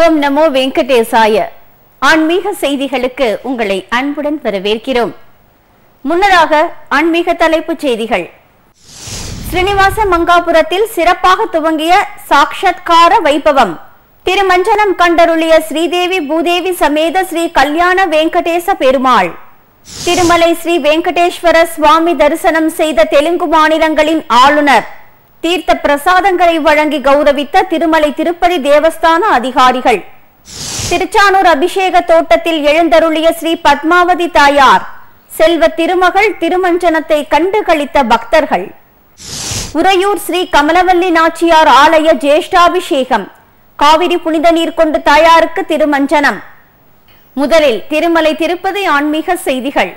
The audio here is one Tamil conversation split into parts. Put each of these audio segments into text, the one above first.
ஓம் நமோ வெங்கடேசாய ஆன்மீக செய்திகளுக்கு உங்களை அன்புடன் வரவேற்கிறோம் முன்னதாக ஆன்மீக தலைப்புச் செய்திகள் ஸ்ரீனிவாச மங்காபுரத்தில் சிறப்பாக துவங்கிய சாக்ஷாத்கார வைபவம் திருமஞ்சனம் கண்டருளிய ஸ்ரீதேவி பூதேவி சமேத ஸ்ரீ கல்யாண வெங்கடேச பெருமாள் திருமலை ஸ்ரீ வெங்கடேஸ்வர சுவாமி தரிசனம் செய்த தெலுங்கு மாநிலங்களின் ஆளுநர் தீர்த்த பிரசாதங்களை வழங்கி கௌரவித்த திருமலை திருப்பதி தேவஸ்தான அதிகாரிகள் திருச்சானூர் அபிஷேக தோட்டத்தில் எழுந்தருளிய ஸ்ரீ பத்மாவதி தாயார் செல்வ திருமகள் திருமஞ்சனத்தை கண்டு களித்த பக்தர்கள் உறையூர் ஸ்ரீ கமலவல்லி நாச்சியார் ஆலய ஜேஷ்டாபிஷேகம் காவிரி புனித நீர் கொண்டு தாயாருக்கு திருமஞ்சனம் முதலில் திருமலை திருப்பதி ஆன்மீக செய்திகள்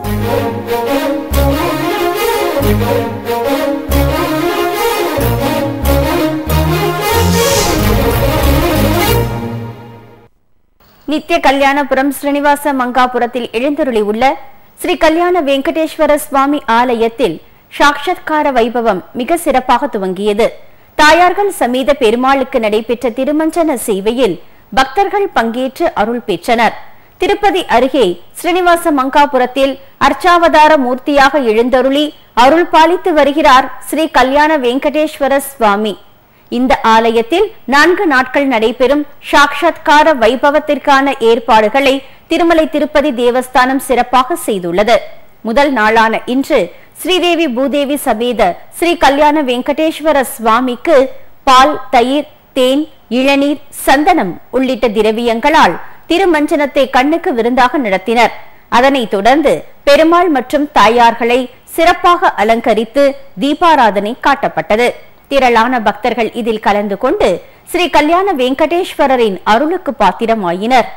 நித்திய கல்யாணபுரம் ஸ்ரீனிவாச மங்காபுரத்தில் எழுந்தருளி உள்ள ஸ்ரீ கல்யாண வெங்கடேஸ்வர சுவாமி ஆலயத்தில் சாட்சாத்கார வைபவம் மிக சிறப்பாக துவங்கியது தாயார்கள் சமேத பெருமாளுக்கு நடைபெற்ற திருமஞ்சன சேவையில் பக்தர்கள் பங்கேற்று அருள் பெற்றனர் திருப்பதி அருகே ஸ்ரீனிவாச மங்காபுரத்தில் அர்ச்சாவதார மூர்த்தியாக எழுந்தருளி அருள் பாலித்து வருகிறார் ஸ்ரீ கல்யாண வெங்கடேஸ்வர சுவாமி இந்த ஆலயத்தில் நான்கு நாட்கள் நடைபெறும் சாட்சாத்கார வைபவத்திற்கான ஏற்பாடுகளை திருமலை திருப்பதி தேவஸ்தானம் சிறப்பாக செய்துள்ளது முதல் நாளான இன்று ஸ்ரீதேவி பூதேவி சமேத ஸ்ரீ கல்யாண வெங்கடேஸ்வர சுவாமிக்கு பால் தயிர் தேன் இளநீர் சந்தனம் உள்ளிட்ட திரவியங்களால் திருமஞ்சனத்தை கண்ணுக்கு விருந்தாக நடத்தினர் அதனைத் தொடர்ந்து பெருமாள் மற்றும் தாயார்களை சிறப்பாக அலங்கரித்து தீபாராதனை காட்டப்பட்டது திரளான பக்தர்கள் இதில் கலந்து கொண்டு ஸ்ரீ கல்யாண வெங்கடேஸ்வரரின் அருளுக்கு பாத்திரமாயினர்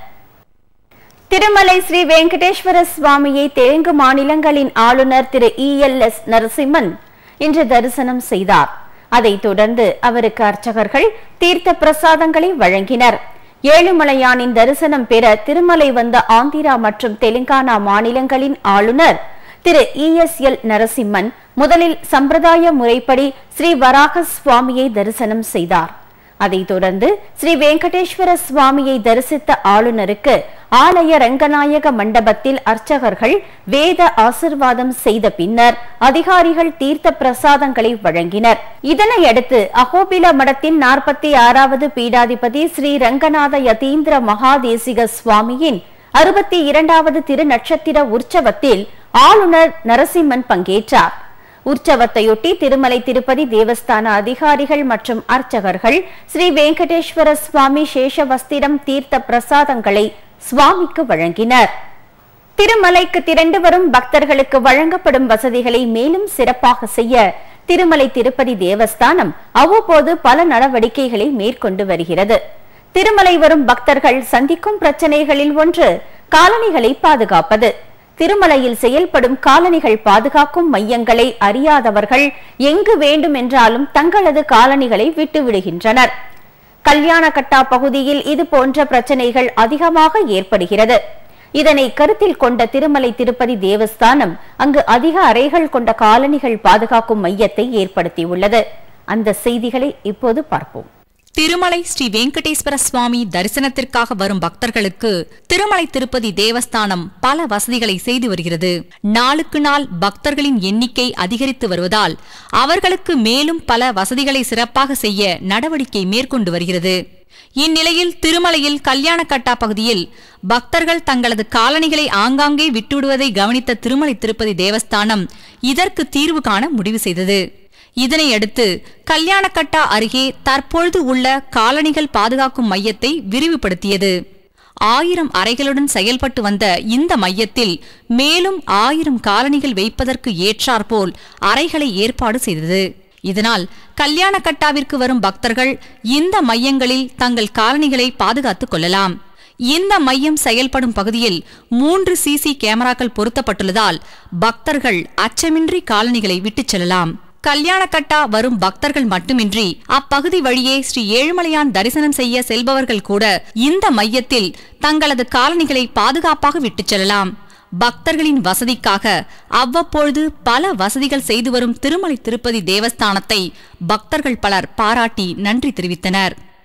திருமலை ஸ்ரீ வெங்கடேஸ்வர சுவாமியை தெலுங்கு மாநிலங்களின் ஆளுநர் திரு இ எல் எஸ் நரசிம்மன் இன்று தரிசனம் செய்தார் அதைத் தொடர்ந்து அவருக்கு அர்ச்சகர்கள் தீர்த்த பிரசாதங்களை வழங்கினர் ஏழுமலையானின் தரிசனம் பெற திருமலை வந்த ஆந்திரா மற்றும் தெலுங்கானா மாநிலங்களின் ஆளுநர் திரு இ எஸ் எல் நரசிம்மன் முதலில் சம்பிரதாய முறைப்படி ஸ்ரீ வராக சுவாமியை தரிசனம் செய்தார் அதைத் தொடர்ந்து ஸ்ரீ வெங்கடேஸ்வர சுவாமியை தரிசித்த ஆளுநருக்கு ஆலய ரங்கநாயக மண்டபத்தில் அர்ச்சகர்கள் வேத ஆசிர்வாதம் செய்த பின்னர் அதிகாரிகள் தீர்த்த பிரசாதங்களை வழங்கினர் இதனையடுத்து அகோபில மடத்தின் நாற்பத்தி ஆறாவது பீடாதிபதி ஸ்ரீ ரங்கநாத யதீந்திர மகாதேசிக சுவாமியின் அறுபத்தி இரண்டாவது திருநட்சத்திர உற்சவத்தில் ஆளுநர் நரசிம்மன் பங்கேற்றார் உற்சவத்தையொட்டி திருமலை திருப்பதி தேவஸ்தான அதிகாரிகள் மற்றும் அர்ச்சகர்கள் ஸ்ரீ வெங்கடேஸ்வர சுவாமி சேஷவஸ்திரம் தீர்த்த பிரசாதங்களை சுவாமிக்கு வழங்கினர் திருமலைக்கு திரண்டு வரும் பக்தர்களுக்கு வழங்கப்படும் வசதிகளை மேலும் சிறப்பாக செய்ய திருமலை திருப்பதி தேவஸ்தானம் அவ்வப்போது பல நடவடிக்கைகளை மேற்கொண்டு வருகிறது திருமலை வரும் பக்தர்கள் சந்திக்கும் பிரச்சனைகளில் ஒன்று காலணிகளை பாதுகாப்பது திருமலையில் செயல்படும் காலணிகள் பாதுகாக்கும் மையங்களை அறியாதவர்கள் எங்கு வேண்டும் என்றாலும் தங்களது காலணிகளை விட்டுவிடுகின்றனர் கல்யாணக்கட்டா பகுதியில் இது போன்ற பிரச்சனைகள் அதிகமாக ஏற்படுகிறது இதனை கருத்தில் கொண்ட திருமலை திருப்பதி தேவஸ்தானம் அங்கு அதிக அறைகள் கொண்ட காலணிகள் பாதுகாக்கும் மையத்தை ஏற்படுத்தியுள்ளது அந்த செய்திகளை இப்போது பார்ப்போம் திருமலை ஸ்ரீ வெங்கடேஸ்வர சுவாமி தரிசனத்திற்காக வரும் பக்தர்களுக்கு திருமலை திருப்பதி தேவஸ்தானம் பல வசதிகளை செய்து வருகிறது நாளுக்கு நாள் பக்தர்களின் எண்ணிக்கை அதிகரித்து வருவதால் அவர்களுக்கு மேலும் பல வசதிகளை சிறப்பாக செய்ய நடவடிக்கை மேற்கொண்டு வருகிறது இந்நிலையில் திருமலையில் கல்யாணக்கட்டா பகுதியில் பக்தர்கள் தங்களது காலணிகளை ஆங்காங்கே விட்டுவிடுவதை கவனித்த திருமலை திருப்பதி தேவஸ்தானம் இதற்கு தீர்வு காண முடிவு செய்தது இதனையடுத்து கல்யாணக்கட்டா அருகே தற்பொழுது உள்ள காலணிகள் பாதுகாக்கும் மையத்தை விரிவுபடுத்தியது ஆயிரம் அறைகளுடன் செயல்பட்டு வந்த இந்த மையத்தில் மேலும் ஆயிரம் காலணிகள் வைப்பதற்கு ஏற்றாற்போல் அறைகளை ஏற்பாடு செய்தது இதனால் கல்யாணக்கட்டாவிற்கு வரும் பக்தர்கள் இந்த மையங்களில் தங்கள் காலணிகளை பாதுகாத்துக் கொள்ளலாம் இந்த மையம் செயல்படும் பகுதியில் மூன்று சிசி கேமராக்கள் பொருத்தப்பட்டுள்ளதால் பக்தர்கள் அச்சமின்றி காலணிகளை விட்டுச் செல்லலாம் கல்யாணக்கட்டா வரும் பக்தர்கள் மட்டுமின்றி அப்பகுதி வழியே ஸ்ரீ ஏழுமலையான் தரிசனம் செய்ய செல்பவர்கள் கூட இந்த மையத்தில் தங்களது காலணிகளை பாதுகாப்பாக விட்டுச் செல்லலாம் பக்தர்களின் வசதிக்காக அவ்வப்பொழுது பல வசதிகள் செய்து வரும் திருமலை திருப்பதி தேவஸ்தானத்தை பக்தர்கள் பலர் பாராட்டி நன்றி தெரிவித்தனர்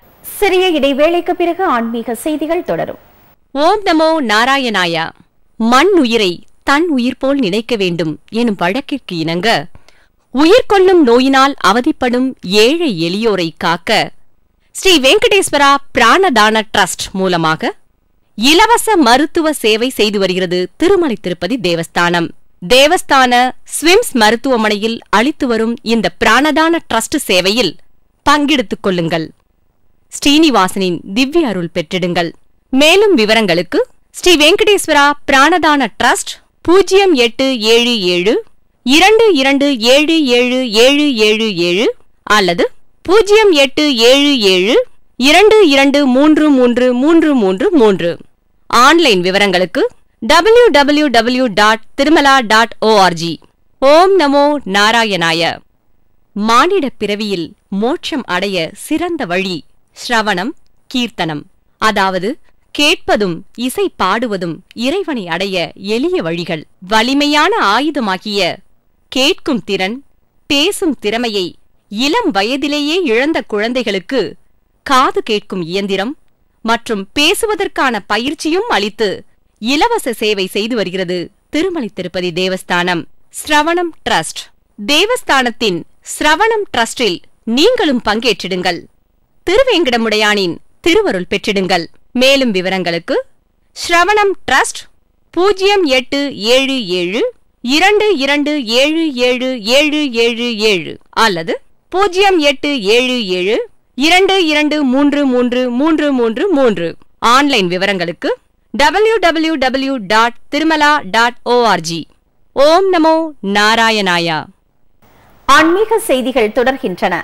சிறிய இடைவேளைக்கு பிறகு ஆன்மீக செய்திகள் தொடரும் ஓம் நமோ நாராயணாயா மண் உயிரை தன் உயிர் போல் நினைக்க வேண்டும் எனும் வழக்கிற்கு இணங்க உயிர் கொள்ளும் நோயினால் அவதிப்படும் ஏழை எளியோரை காக்க ஸ்ரீ வெங்கடேஸ்வரா பிராணதான ட்ரஸ்ட் மூலமாக இலவச மருத்துவ சேவை செய்து வருகிறது திருமலை திருப்பதி தேவஸ்தானம் தேவஸ்தான ஸ்விம்ஸ் மருத்துவமனையில் அளித்து வரும் இந்த பிராணதான ட்ரஸ்ட் சேவையில் பங்கெடுத்துக் கொள்ளுங்கள் ஸ்ரீனிவாசனின் திவ்ய அருள் பெற்றிடுங்கள் மேலும் விவரங்களுக்கு ஸ்ரீ வெங்கடேஸ்வரா பிராணதான ட்ரஸ்ட் பூஜ்ஜியம் எட்டு ஏழு ஏழு இரண்டு இரண்டு ஏழு ஏழு ஏழு ஏழு ஏழு அல்லது பூஜ்ஜியம் எட்டு ஏழு ஏழு இரண்டு இரண்டு மூன்று மூன்று மூன்று மூன்று மூன்று ஆன்லைன் விவரங்களுக்கு W W W dot Tirumala dot O R G ஓம் நமோ நாராயணாய மானிடப் பிறவியில் மோட்சம் அடைய சிறந்த வழி ஸ்ரவணம் கீர்த்தனம் அதாவது கேட்பதும் இசை பாடுவதும் இறைவனை அடைய எளிய வழிகள் வலிமையான ஆயுதமாகிய கேட்கும் திறன் பேசும் திறமையை இளம் வயதிலேயே இழந்த குழந்தைகளுக்கு காது கேட்கும் இயந்திரம் மற்றும் பேசுவதற்கான பயிற்சியும் அளித்து இலவச சேவை செய்து வருகிறது திருமலை திருப்பதி தேவஸ்தானம் ஸ்ரவணம் ட்ரஸ்ட் தேவஸ்தானத்தின் ஸ்ரவணம் ட்ரஸ்டில் நீங்களும் பங்கேற்றிடுங்கள் திருவேங்கடமுடையானின் திருவருள் பெற்றிடுங்கள் மேலும் விவரங்களுக்கு ஸ்ரவணம் ட்ரஸ்ட் பூஜ்ஜியம் எட்டு ஏழு ஏழு இரண்டு இரண்டு ஏழு ஏழு ஏழு ஏழு ஏழு அல்லது பூஜ்ஜியம் எட்டு ஏழு ஏழு இரண்டு இரண்டு மூன்று மூன்று மூன்று மூன்று மூன்று ஆன்லைன் விவரங்களுக்கு W W W dot Tirumala dot O R G ஓம் நமோ நாராயணாயா ஆன்மீக செய்திகள் தொடர்கின்றன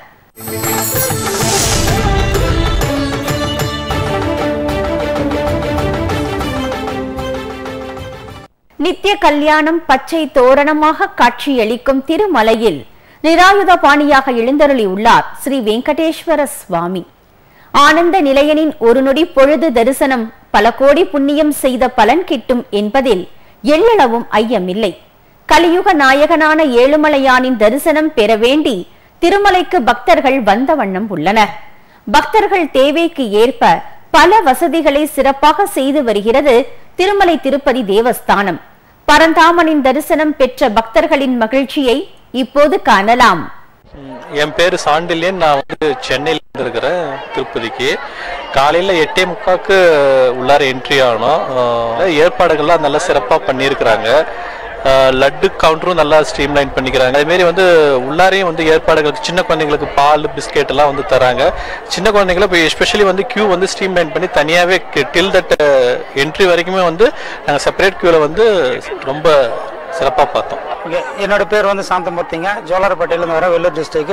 நித்திய கல்யாணம் பச்சை தோரணமாக காட்சியளிக்கும் திருமலையில் நிராயுத பாணியாக எழுந்தருளி உள்ளார் ஸ்ரீ வெங்கடேஸ்வர சுவாமி ஆனந்த நிலையனின் ஒரு நொடி பொழுது தரிசனம் பல கோடி புண்ணியம் செய்த பலன் கிட்டும் என்பதில் எள்ளளவும் ஐயமில்லை கலியுக நாயகனான ஏழுமலையானின் தரிசனம் பெற வேண்டி திருமலைக்கு பக்தர்கள் வந்த வண்ணம் உள்ளனர் பக்தர்கள் தேவைக்கு ஏற்ப பல வசதிகளை சிறப்பாக செய்து வருகிறது திருமலை திருப்பதி தேவஸ்தானம் பரந்தாமனின் தரிசனம் பெற்ற பக்தர்களின் மகிழ்ச்சியை இப்போது காணலாம் ம், என் பேர் சாண்டில்யன் நான் வந்து சென்னையில் இருந்திருக்கிறேன் திருப்பதிக்கு காலையில் எட்டே முக்காக்கு உள்ளார என்ட்ரி ஆனோம் அஹ், ஏற்பாடுகள்லாம் நல்லா சிறப்பாக பண்ணியிருக்கிறாங்க அஹ், லட்டு கவுண்டரும் நல்லா ஸ்ட்ரீம்லைன் பண்ணிக்கிறாங்க அதேமாரி வந்து உள்ளாரையும் வந்து ஏற்பாடுகளுக்கு சின்ன குழந்தைங்களுக்கு பால் பிஸ்கெட் எல்லாம் வந்து தராங்க சின்ன குழந்தைங்கள இப்போ எஸ்பெஷலி வந்து கியூ வந்து ஸ்ட்ரீம்லைன் பண்ணி தனியாகவே டில் தட் என்ட்ரி வரைக்குமே வந்து நாங்கள் செப்பரேட் கியூவில் வந்து ரொம்ப சிறப்பாக பார்த்தோம் ஓகே என்னோட பேர் வந்து சாந்தமூர்த்திங்க ஜோலார்பேட்டையிலேருந்து வர வெள்ளூர் டிஸ்ட்ரிக்கு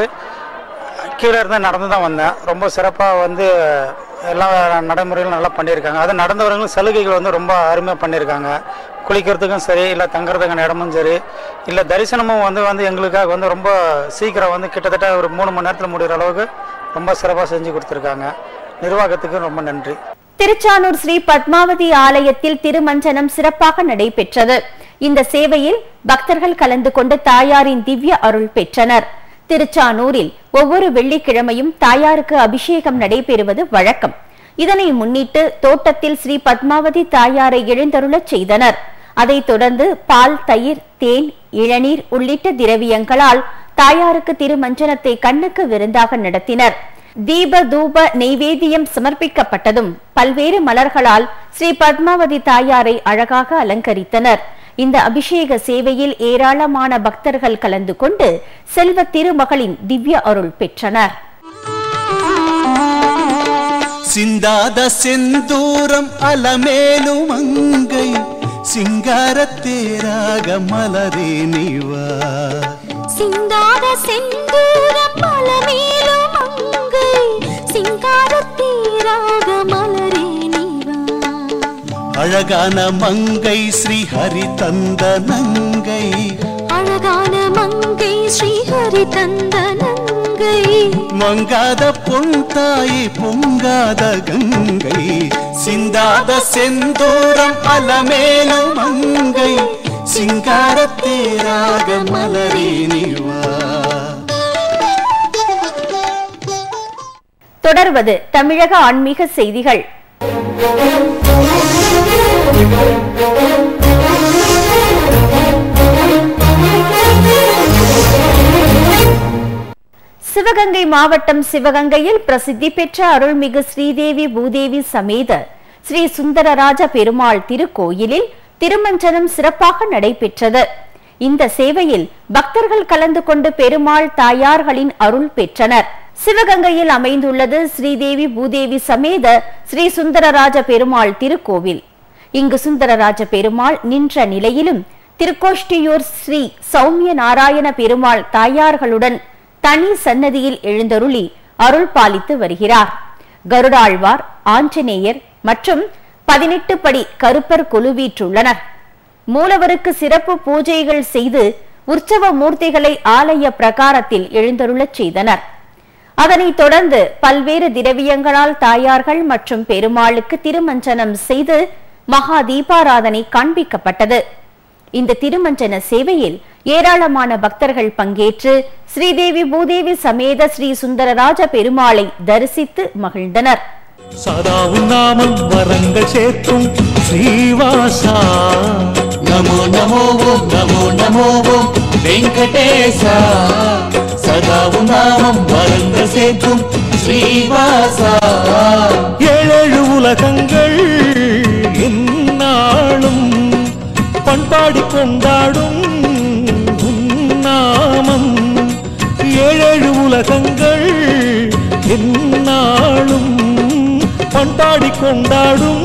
கீழே இருந்து நடந்து தான் வந்தேன் ரொம்ப சிறப்பாக வந்து எல்லா நடைமுறைகளும் நல்லா பண்ணியிருக்காங்க அது நடந்தவர்களும் சலுகைகள் வந்து ரொம்ப அருமையாக பண்ணியிருக்காங்க குளிக்கிறதுக்கும் சரி இல்லை தங்குறதுக்கான இடமும் சரி இல்லை தரிசனமும் வந்து வந்து எங்களுக்காக வந்து ரொம்ப சீக்கிரம் வந்து கிட்டத்தட்ட ஒரு மூணு மணி நேரத்தில் முடிகிற அளவுக்கு ரொம்ப சிறப்பாக செஞ்சு கொடுத்துருக்காங்க நிர்வாகத்துக்கு ரொம்ப நன்றி திருச்சானூர் ஸ்ரீ பத்மாவதி ஆலயத்தில் திருமஞ்சனம் சிறப்பாக நடைபெற்றது இந்த சேவையில் பக்தர்கள் கலந்து கொண்டு தாயாரின் திவ்ய அருள் பெற்றனர் திருச்சானூரில் ஒவ்வொரு வெள்ளிக்கிழமையும் தாயாருக்கு அபிஷேகம் நடைபெறுவது வழக்கம் இதனை முன்னிட்டு தோட்டத்தில் ஸ்ரீ பத்மாவதி தாயாரை எழுந்தருளச் செய்தனர் அதைத் தொடர்ந்து பால் தயிர் தேன் இளநீர் உள்ளிட்ட திரவியங்களால் தாயாருக்கு திருமஞ்சனத்தை கண்ணுக்கு விருந்தாக நடத்தினர் தீப தூப நெய்வேத்தியம் சமர்ப்பிக்கப்பட்டதும் பல்வேறு மலர்களால் ஸ்ரீ பத்மாவதி தாயாரை அழகாக அலங்கரித்தனர் இந்த அபிஷேக சேவையில் ஏராளமான பக்தர்கள் கலந்து கொண்டு செல்வ திருமகளின் திவ்ய அருள் பெற்றனர் சிந்தாத செந்தூரம் அலமேலும் அங்கை சிங்காரத்தேராக மலரே நீவா சிந்தாத செந்தூரம் மலமேலும் அங்கை சிங்காரத்தீராக மலரே நீவா அழகான மங்கை ஸ்ரீ ஹரி தந்த நங்கை அழகான மங்கை ஸ்ரீஹரி தந்த நங்கை மங்காத பொன் தாயே பொங்காத கங்கை சிந்தாத செந்தூரம் அலமேலும் மங்கை சிங்காரத்தேராக மலரே நீவா தொடர்வது தமிழக ஆன்மீக செய்திகள் சிவகங்கை மாவட்டம் சிவகங்கையில் பிரசித்தி பெற்ற அருள்மிகு ஸ்ரீதேவி பூதேவி சமேத ஸ்ரீ சுந்தரராஜ பெருமாள் திருக்கோயிலில் திருமஞ்சனம் சிறப்பாக நடைபெற்றது இந்த சேவையில் பக்தர்கள் கலந்து கொண்டு பெருமாள் தாயார்களின் அருள் பெற்றனர் சிவகங்கையில் அமைந்துள்ளது ஸ்ரீதேவி பூதேவி சமேத ஸ்ரீ சுந்தரராஜ பெருமாள் திருக்கோவில் இங்கு சுந்தரராஜ பெருமாள் நின்ற நிலையிலும் திருக்கோஷ்டியூர் ஸ்ரீ சௌமிய நாராயண பெருமாள் தாயார்களுடன் தனி சன்னதியில் எழுந்தருளி அருள் பாலித்து வருகிறார் கருடாழ்வார் ஆஞ்சநேயர் மற்றும் பதினெட்டு படி கருப்பர் குழுவீற்றுள்ளனர் மூலவருக்கு சிறப்பு பூஜைகள் செய்து உற்சவ மூர்த்திகளை ஆலய பிரகாரத்தில் எழுந்தருளச் செய்தனர் அதனைத் தொடர்ந்து பல்வேறு திரவியங்களால் தாயார்கள் மற்றும் பெருமாளுக்கு திருமஞ்சனம் செய்து மகா தீபாராதனை காண்பிக்கப்பட்டது இந்த திருமஞ்சன சேவையில் ஏராளமான பக்தர்கள் பங்கேற்று ஸ்ரீதேவி பூதேவி சமேத ஸ்ரீ சுந்தரராஜ பெருமாளை தரிசித்து மகிழ்ந்தனர் சதா உன்னாமம் வரங்கள் சேர்க்கும் ஸ்ரீவாசா நமோ நமோ ஓம் நமோ நமோ ஓம் வெங்கடேசா சதா உன்னாமம் வரங்கள் சேர்க்கும் ஸ்ரீவாசா ஏழேழு உலகங்கள் என்னாலும் பண்பாடி கொண்டாடும் உன்னாமம் ஏழேழு உலகங்கள் என்னாலும் பண்பாடி கொண்டாடும்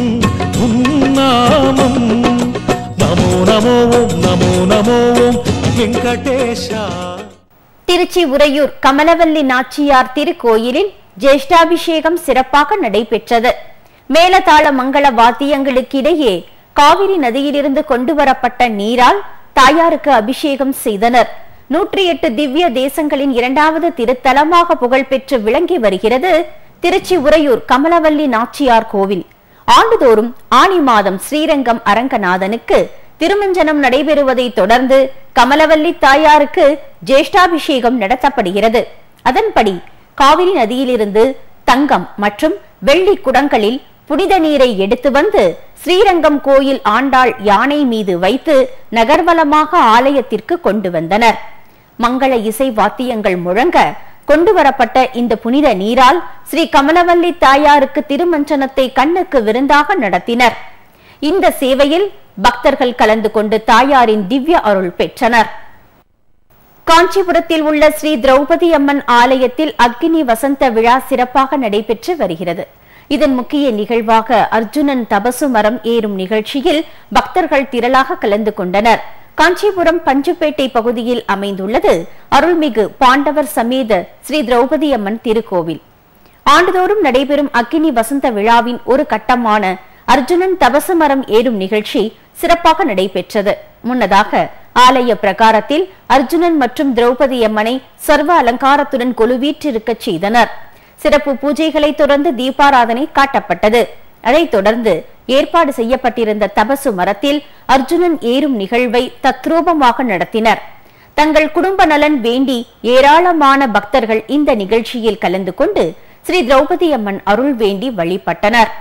உன்னாமம் நமோ நமோ ஓம் நமோ நமோ ஓம் வெங்கடேஷா திருச்சி உறையூர் கமலவல்லி நாச்சியார் திருக்கோயிலில் ஜேஷ்டாபிஷேகம் சிறப்பாக நடைபெற்றது மேலதாள மங்கள வாத்தியங்களுக்கிடையே காவிரி நதியிலிருந்து கொண்டு வரப்பட்ட நீரால் தாயாருக்கு அபிஷேகம் செய்தனர் நூற்றி எட்டு திவ்ய தேசங்களின் இரண்டாவது திருத்தலமாக புகழ்பெற்று விளங்கி வருகிறது திருச்சி உறையூர் கமலவல்லி நாச்சியார் கோவில் ஆண்டுதோறும் ஆனி மாதம் ஸ்ரீரங்கம் அரங்கநாதனுக்கு திருமஞ்சனம் நடைபெறுவதை தொடர்ந்து கமலவல்லி தாயாருக்கு ஜேஷ்டாபிஷேகம் நடத்தப்படுகிறது அதன்படி காவிரி நதியிலிருந்து தங்கம் மற்றும் வெள்ளி குடங்களில் புனித நீரை எடுத்து வந்து ஸ்ரீரங்கம் கோயில் ஆண்டாள் யானை மீது வைத்து நகர்வலமாக ஆலயத்திற்கு கொண்டு வந்தனர் மங்கள இசை வாத்தியங்கள் முழங்க கொண்டு வரப்பட்ட இந்த புனித நீரால் ஸ்ரீ கமலவல்லி தாயாருக்கு திருமஞ்சனத்தை கண்ணுக்கு விருந்தாக நடத்தினர் இந்த சேவையில் பக்தர்கள் கலந்து கொண்டு தாயாரின் திவ்ய அருள் பெற்றனர் காஞ்சிபுரத்தில் உள்ள ஸ்ரீ திரௌபதி அம்மன் ஆலயத்தில் அக்னி வசந்த விழா சிறப்பாக நடைபெற்று வருகிறது இதன் முக்கிய நிகழ்வாக அர்ஜுனன் தபசு மரம் ஏறும் நிகழ்ச்சியில் பக்தர்கள் திரளாக கலந்து கொண்டனர் காஞ்சிபுரம் பஞ்சுப்பேட்டை பகுதியில் அமைந்துள்ளது அருள்மிகு பாண்டவர் சமேத ஸ்ரீ திரௌபதி அம்மன் திருக்கோவில் ஆண்டுதோறும் நடைபெறும் அக்கினி வசந்த விழாவின் ஒரு கட்டமான அர்ஜுனன் தபசு மரம் ஏறும் நிகழ்ச்சி சிறப்பாக நடைபெற்றது முன்னதாக ஆலய பிரகாரத்தில் அர்ஜுனன் மற்றும் திரௌபதி அம்மனை சர்வ அலங்காரத்துடன் கொலுவீற்றிருக்கச் செய்தனர் சிறப்பு பூஜைகளை தொடர்ந்து தீபாராதனை காட்டப்பட்டது அதைத் தொடர்ந்து ஏற்பாடு செய்யப்பட்டிருந்த தபசு மரத்தில் அர்ஜுனன் ஏறும் நிகழ்வை தத்ரூபமாக நடத்தினர் தங்கள் குடும்ப நலன் வேண்டி ஏராளமான பக்தர்கள் இந்த நிகழ்ச்சியில் கலந்து கொண்டு ஸ்ரீ திரௌபதி அம்மன் அருள் வேண்டி வழிபட்டனர்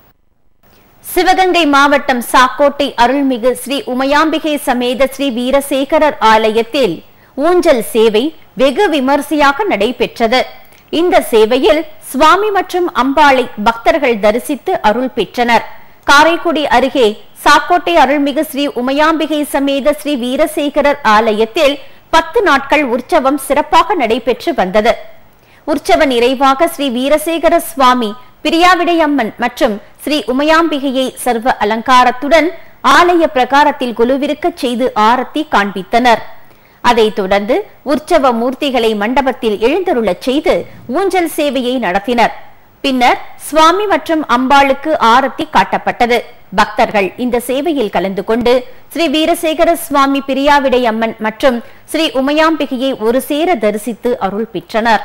சிவகங்கை மாவட்டம் சாக்கோட்டை அருள்மிகு ஸ்ரீ உமையாம்பிகை சமேத ஸ்ரீ வீரசேகரர் ஆலயத்தில் ஊஞ்சல் சேவை வெகு விமர்சையாக நடைபெற்றது இந்த சேவையில் சுவாமி மற்றும் அம்பாளை பக்தர்கள் தரிசித்து அருள் பெற்றனர் காரைக்குடி அருகே சாக்கோட்டை அருள்மிகு ஸ்ரீ உமையாம்பிகை சமேத ஸ்ரீ வீரசேகரர் ஆலயத்தில் பத்து நாட்கள் உற்சவம் சிறப்பாக நடைபெற்று வந்தது உற்சவ நிறைவாக ஸ்ரீ வீரசேகர சுவாமி பிரியாவிடையம்மன் மற்றும் ஸ்ரீ உமையாம்பிகையை சர்வ அலங்காரத்துடன் ஆலய பிரகாரத்தில் குழுவிருக்கச் செய்து ஆரத்தி காண்பித்தனர் அதைத் தொடர்ந்து உற்சவ மூர்த்திகளை மண்டபத்தில் எழுந்தருளச் செய்து ஊஞ்சல் சேவையை நடத்தினர் பின்னர் சுவாமி மற்றும் அம்பாளுக்கு ஆரத்தி காட்டப்பட்டது பக்தர்கள் இந்த சேவையில் கலந்து கொண்டு ஸ்ரீ வீரசேகர சுவாமி பிரியாவிடை அம்மன் மற்றும் ஸ்ரீ உமையாம்பிகையை ஒரு சேர தரிசித்து அருள் பெற்றனர்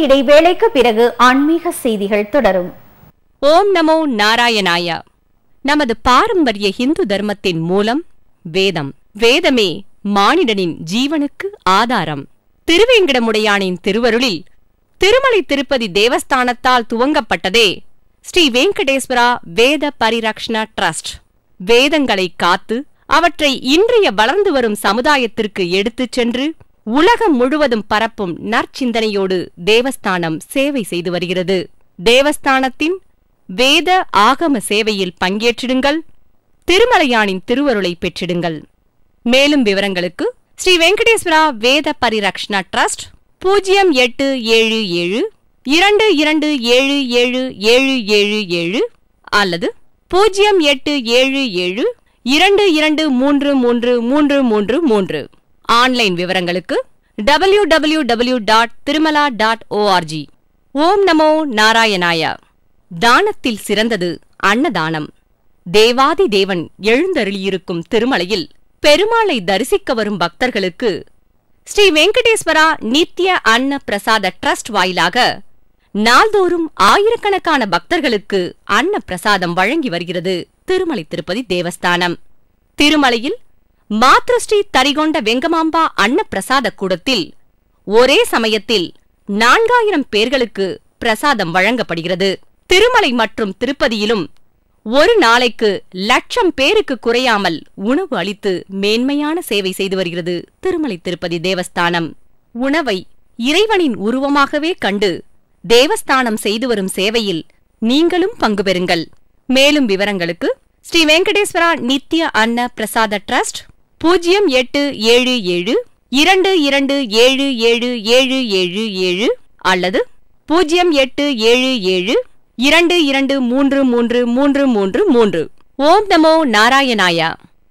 இடைவேளைக்கு பிறகு ஆன்மீக செய்திகள் தொடரும் ஓம் நமோ நாராயணாய நமது பாரம்பரிய இந்து தர்மத்தின் மூலம் வேதம் வேதமே மானிடனின் ஜீவனுக்கு ஆதாரம் திருவேங்கடமுடையானின் திருவருளில் திருமலை திருப்பதி தேவஸ்தானத்தால் துவங்கப்பட்டதே ஸ்ரீ வெங்கடேஸ்வரா வேத பரிரக்ஷண ட்ரஸ்ட் வேதங்களை காத்து அவற்றை இன்றைய வளர்ந்து வரும் சமுதாயத்திற்கு எடுத்துச் சென்று உலகம் முழுவதும் பரப்பும் நற்சிந்தனையோடு தேவஸ்தானம் சேவை செய்து வருகிறது தேவஸ்தானத்தின் வேத ஆகம சேவையில் பங்கேற்றிடுங்கள் திருமலையானின் திருவருளை பெற்றிடுங்கள் மேலும் விவரங்களுக்கு ஸ்ரீ வெங்கடேஸ்வரா வேத பரிரக்ஷணா ட்ரஸ்ட் பூஜ்ஜியம் எட்டு ஏழு ஏழு இரண்டு இரண்டு ஏழு ஏழு ஏழு ஏழு ஏழு அல்லது பூஜ்ஜியம் எட்டு ஏழு ஏழு இரண்டு இரண்டு மூன்று மூன்று மூன்று மூன்று மூன்று ஆன்லைன் விவரங்களுக்கு W W W dot Tirumala dot O R G ஓம் நமோ நாராயணாய தானத்தில் சிறந்தது அன்னதானம் தேவாதி தேவன் எழுந்தருளியிருக்கும் திருமலையில் பெருமாளை தரிசிக்க வரும் பக்தர்களுக்கு ஸ்ரீ வெங்கடேஸ்வரா நித்ய அன்ன பிரசாத ட்ரஸ்ட் வாயிலாக நாள்தோறும் ஆயிரக்கணக்கான பக்தர்களுக்கு அன்ன பிரசாதம் வழங்கி வருகிறது திருமலை திருப்பதி தேவஸ்தானம் திருமலையில் மாத்ருஸ்ரீ தரிகொண்ட வெங்கமாம்பா அன்ன பிரசாத கூடத்தில் ஒரே சமயத்தில் நான்காயிரம் பேர்களுக்கு பிரசாதம் வழங்கப்படுகிறது திருமலை மற்றும் திருப்பதியிலும் ஒரு நாளைக்கு லட்சம் பேருக்கு குறையாமல் உணவு அளித்து மேன்மையான சேவை செய்து வருகிறது திருமலை திருப்பதி தேவஸ்தானம் உணவை இறைவனின் உருவமாகவே கண்டு தேவஸ்தானம் செய்து வரும் சேவையில் நீங்களும் பங்கு பெறுங்கள் மேலும் விவரங்களுக்கு ஸ்ரீ வெங்கடேஸ்வரா நித்ய அன்ன பிரசாத ட்ரஸ்ட் பூஜ்ஜியம் எட்டு ஏழு ஏழு இரண்டு இரண்டு ஏழு ஏழு ஏழு ஏழு ஏழு அல்லது பூஜ்ஜியம் எட்டு ஏழு ஏழு இரண்டு இரண்டு மூன்று மூன்று மூன்று மூன்று மூன்று ஓம் நமோ நாராயணாயா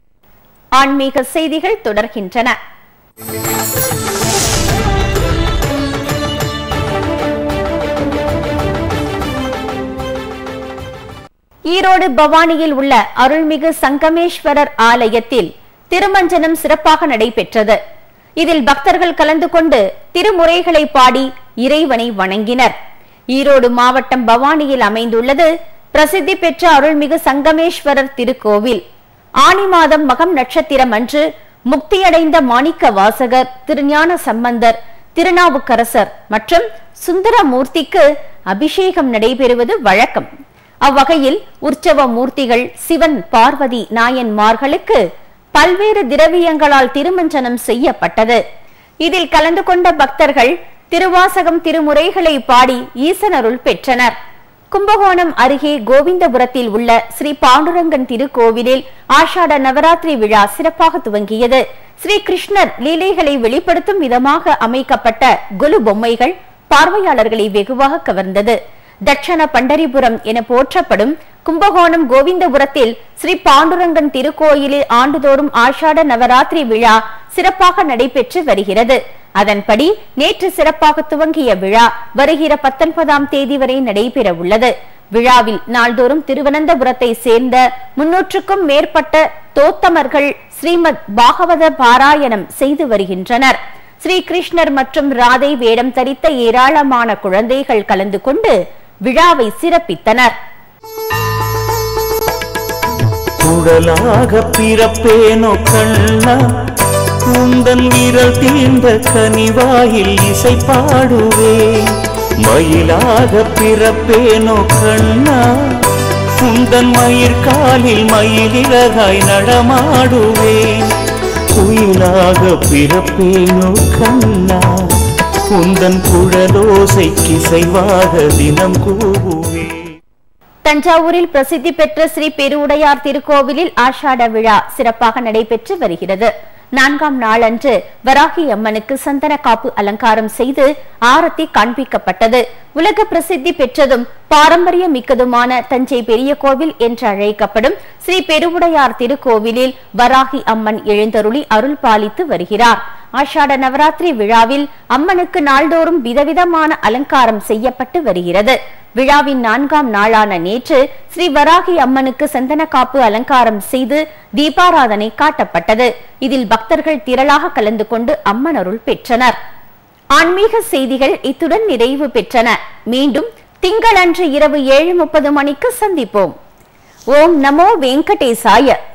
ஆன்மீக செய்திகள் தொடர்கின்றன ஈரோடு பவானியில் உள்ள அருள்மிகு சங்கமேஸ்வரர் ஆலயத்தில் திருமஞ்சனம் சிறப்பாக நடைபெற்றது இதில் பக்தர்கள் கலந்து கொண்டு திருமுறைகளை பாடி இறைவனை வணங்கினர் ஈரோடு மாவட்டம் பவானியில் அமைந்துள்ளது பிரசித்தி பெற்ற அருள்மிகு சங்கமேஸ்வரர் திருக்கோவில் ஆனி மாதம் மகம் நட்சத்திரம் அன்று முக்தியடைந்த மாணிக்க வாசகர் திருஞான சம்பந்தர் திருநாவுக்கரசர் மற்றும் சுந்தரமூர்த்திக்கு அபிஷேகம் நடைபெறுவது வழக்கம் அவ்வகையில் உற்சவ மூர்த்திகள் சிவன் பார்வதி நாயன்மார்களுக்கு பல்வேறு திரவியங்களால் திருமஞ்சனம் செய்யப்பட்டது இதில் கலந்து கொண்ட பக்தர்கள் திருவாசகம் திருமுறைகளை பாடி ஈசனருள் பெற்றனர் கும்பகோணம் அருகே கோவிந்தபுரத்தில் உள்ள ஸ்ரீ பாண்டுரங்கன் திருக்கோவிலில் ஆஷாட நவராத்திரி விழா சிறப்பாக துவங்கியது ஸ்ரீ கிருஷ்ணர் லீலைகளை வெளிப்படுத்தும் விதமாக அமைக்கப்பட்ட கொலு பொம்மைகள் பார்வையாளர்களை வெகுவாக கவர்ந்தது தட்சண பண்டரிபுரம் என போற்றப்படும் கும்பகோணம் கோவிந்தபுரத்தில் ஸ்ரீ பாண்டுரங்கன் திருக்கோயிலில் ஆண்டுதோறும் ஆஷாட நவராத்திரி விழா சிறப்பாக நடைபெற்று வருகிறது அதன்படி நேற்று சிறப்பாக துவங்கிய விழா வருகிற பத்தொன்பதாம் தேதி வரை நடைபெற உள்ளது விழாவில் நாள்தோறும் திருவனந்தபுரத்தை சேர்ந்த முன்னூற்றுக்கும் மேற்பட்ட தோத்தமர்கள் ஸ்ரீமத் பாகவத பாராயணம் செய்து வருகின்றனர் ஸ்ரீ கிருஷ்ணர் மற்றும் ராதை வேடம் தரித்த ஏராளமான குழந்தைகள் கலந்து கொண்டு விழாவை சிறப்பித்தனர் குடலாக பிறப்பேனோ கண்ணா உந்தன் விரல் தீண்ட கனிவாயில் இசை பாடுவேன் மயிலாக பிறப்பேனோ கண்ணா உந்தன் மயிர்காலில் மயிலிறகாய் நடமாடுவேன் குயிலாக பிறப்பேனோ கண்ணா உந்தன் குழலோசைக்கு இசைவாக தினம் கூவுவேன் தஞ்சாவூரில் பிரசித்தி பெற்ற ஸ்ரீ பெருவுடையார் திருக்கோவிலில் ஆஷாட விழா சிறப்பாக நடைபெற்று வருகிறது நான்காம் நாளன்று வராகி அம்மனுக்கு சந்தன காப்பு அலங்காரம் செய்து ஆரத்தி காண்பிக்கப்பட்டது உலக பிரசித்தி பெற்றதும் பாரம்பரிய மிக்கதுமான தஞ்சை பெரிய கோவில் என்று அழைக்கப்படும் ஸ்ரீ பெருவுடையார் திருக்கோவிலில் வராகி அம்மன் எழுந்தருளி அருள் பாலித்து வருகிறார் ஆஷாட நவராத்திரி விழாவில் அம்மனுக்கு நாள்தோறும் விதவிதமான அலங்காரம் செய்யப்பட்டு வருகிறது விழாவின் நான்காம் நாளான நேற்று ஸ்ரீ வராகி அம்மனுக்கு சந்தன காப்பு அலங்காரம் செய்து தீபாராதனை காட்டப்பட்டது இதில் பக்தர்கள் திரளாக கலந்து கொண்டு அம்மன் அருள் பெற்றனர் ஆன்மீக செய்திகள் இத்துடன் நிறைவு பெற்றன மீண்டும் திங்களன்று இரவு ஏழு முப்பது மணிக்கு சந்திப்போம் ஓம் நமோ வெங்கடேசாய